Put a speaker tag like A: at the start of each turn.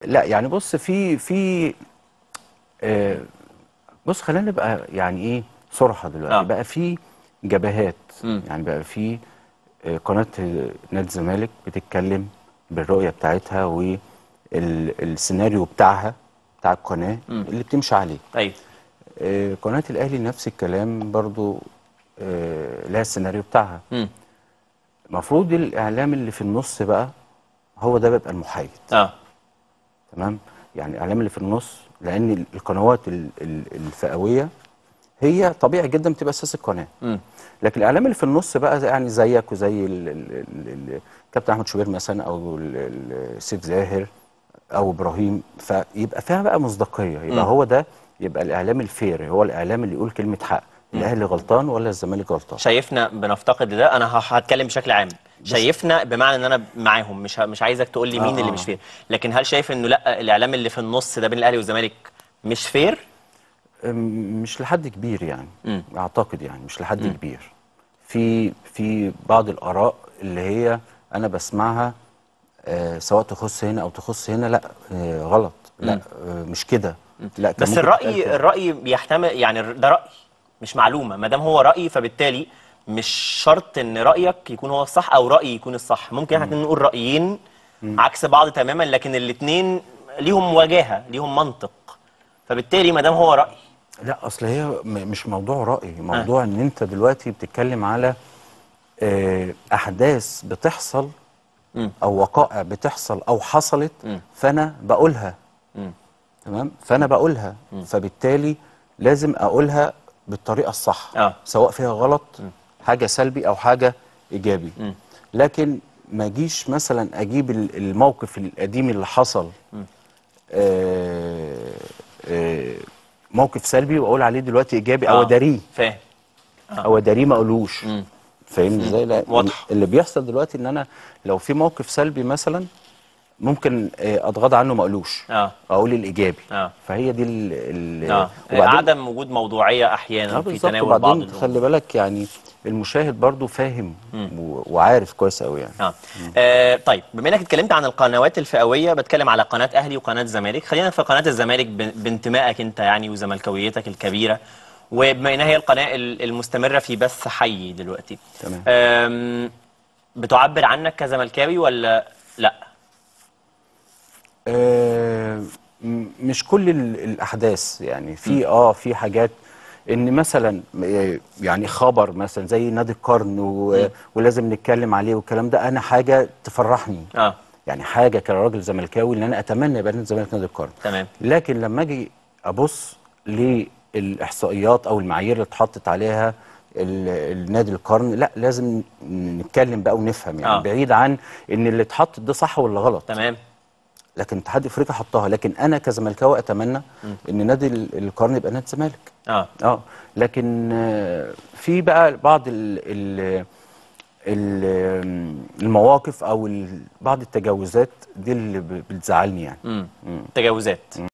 A: لا يعني بص في في آه بص خلينا نبقى يعني ايه صراحه دلوقتي
B: آه.
A: بقى في جبهات
B: مم.
A: يعني بقى في آه قناه نادي الزمالك بتتكلم بالرؤيه بتاعتها والسيناريو بتاعها بتاع القناه
B: مم.
A: اللي بتمشي عليه
B: ايوه
A: آه قناه الاهلي نفس الكلام برضو آه لها السيناريو بتاعها
B: مم.
A: المفروض الاعلام اللي في النص بقى هو ده بيبقى المحايد
B: اه
A: تمام يعني الاعلام اللي في النص لان القنوات ال- ال- الفئويه هي طبيعي جدا بتبقى اساس القناه
B: مم.
A: لكن الاعلام اللي في النص بقى زي- يعني زيك وزي ال- ال- ال- ال- الكابتن احمد شوبير مثلا او ال- ال- سيف زاهر او ابراهيم فيبقى فيها بقى مصداقيه يبقى
B: مم.
A: هو ده يبقى الاعلام الفير هو الاعلام اللي يقول كلمه حق الاهلي غلطان ولا الزمالك غلطان
B: شايفنا بنفتقد ده انا ه- هتكلم بشكل عام شايفنا بمعنى ان انا معاهم مش ه- مش عايزك تقول لي مين
A: آه،
B: اللي
A: آه.
B: مش فير لكن هل شايف انه لا الاعلام اللي في النص ده بين الاهلي والزمالك مش فير
A: أم- مش لحد كبير يعني
B: مم.
A: اعتقد يعني مش لحد كبير في في بعض الاراء اللي هي انا بسمعها آه سواء تخص هنا او تخص هنا لا آه غلط لا آه مش كده لا كان
B: بس
A: ممكن تتقال
B: الراي
A: كده.
B: الراي بيحتمل يعني الر- ده راي مش معلومه ما دام هو راي فبالتالي مش شرط ان رايك يكون هو الصح او رايي يكون الصح ممكن احنا نقول رايين عكس بعض تماما لكن الاثنين ليهم وجاهه ليهم منطق فبالتالي ما دام هو راي
A: لا اصل هي م- مش موضوع راي موضوع ان انت دلوقتي بتتكلم على آه احداث بتحصل
B: مم.
A: او وقائع بتحصل او حصلت
B: مم.
A: فانا بقولها
B: مم.
A: تمام فانا بقولها فبالتالي لازم اقولها بالطريقه الصح
B: آه.
A: سواء فيها غلط حاجه سلبي او حاجه ايجابي
B: مم.
A: لكن ما اجيش مثلا اجيب ال- الموقف القديم اللي حصل آه آه موقف سلبي واقول عليه دلوقتي ايجابي او
B: آه.
A: اداريه
B: فاهم
A: او اداريه ما اقولوش
B: مم.
A: فاهمني ازاي لا
B: واضح.
A: اللي بيحصل دلوقتي ان انا لو في موقف سلبي مثلا ممكن آه، اتغاضى عنه ما اقولوش
B: اه
A: اقول الايجابي
B: اه
A: فهي دي ال ال
B: اه عدم وجود موضوعيه احيانا
A: آه
B: في
A: بالظبط
B: تناول بعض
A: وبعدين
B: الامور
A: خلي بالك يعني المشاهد برضو فاهم و- وعارف كويس قوي يعني
B: آه. آه طيب بما انك اتكلمت عن القنوات الفئويه بتكلم على قناه اهلي وقناه زمالك خلينا في قناه الزمالك ب- بانتمائك انت يعني وزملكاويتك الكبيره وبما انها هي القناه ال- المستمره في بث حي دلوقتي
A: تمام.
B: آم، بتعبر عنك كزملكاوي ولا لا
A: آه م- مش كل ال- الاحداث يعني في اه في حاجات ان مثلا آه، يعني خبر مثلا زي نادي القرن و- ولازم نتكلم عليه والكلام ده انا حاجه تفرحني
B: اه
A: يعني حاجه كراجل زملكاوي ان انا اتمنى يبقى نادي الزمالك نادي القرن
B: تمام
A: لكن لما اجي ابص للاحصائيات او المعايير اللي اتحطت عليها ال- النادي القرن لا لازم نتكلم بقى ونفهم يعني
B: آه.
A: آه. بعيد عن ان اللي اتحط ده صح ولا غلط
B: تمام
A: لكن اتحاد افريقيا حطها لكن انا كزملكاوي اتمنى ان نادي ال- القرن يبقى نادي الزمالك
B: اه
A: اه لكن آه، في بقى بعض ال ال ال- المواقف او ال- بعض التجاوزات دي اللي ب- بتزعلني يعني
B: امم تجاوزات